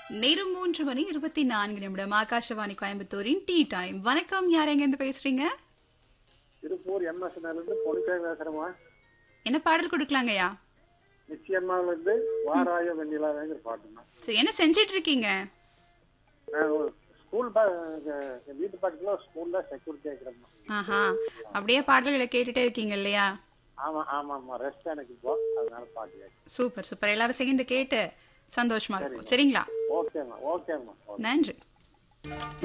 நேரம் மூன்று மணி இருபத்தி நான்கு நிமிடம் ஆகாஷவாணி கோயம்புத்தூரின் டீ டைம் வணக்கம் யார் எங்க இருந்து பேசுறீங்க திருப்பூர் எம்எஸ் இருந்து பொலிசாய் பேசுறேம்மா என்ன பாடல் கொடுக்கலாங்கய்யா நிச்சயமாவில இருந்து வாராய வெண்ணிலாவேங்கிற பாட்டுமா சரி என்ன செஞ்சிட்டு இருக்கீங்க நான் ஒரு ஸ்கூல் ப- எங்க வீட்டு பக்கத்துல ஒரு ஸ்கூல்ல செக்யூரிட்டி இருக்கிறேம்மா ஆஹா அப்படியே பாடல்களை கேட்டுட்டே இருக்கீங்க இல்லையா ஆமா ஆமாம்மா ரெஸ்ட் எனக்கு இப்போ அதனால பாட்டு கேட்குறேன் சூப்பர் சூப்பர் எல்லாரும் சேர்ந்து கேட்டு சந்தோஷமா இருக்கும் சரிங்களா ஓகேம்மா ஓகேம்மா ஓகே நன்றி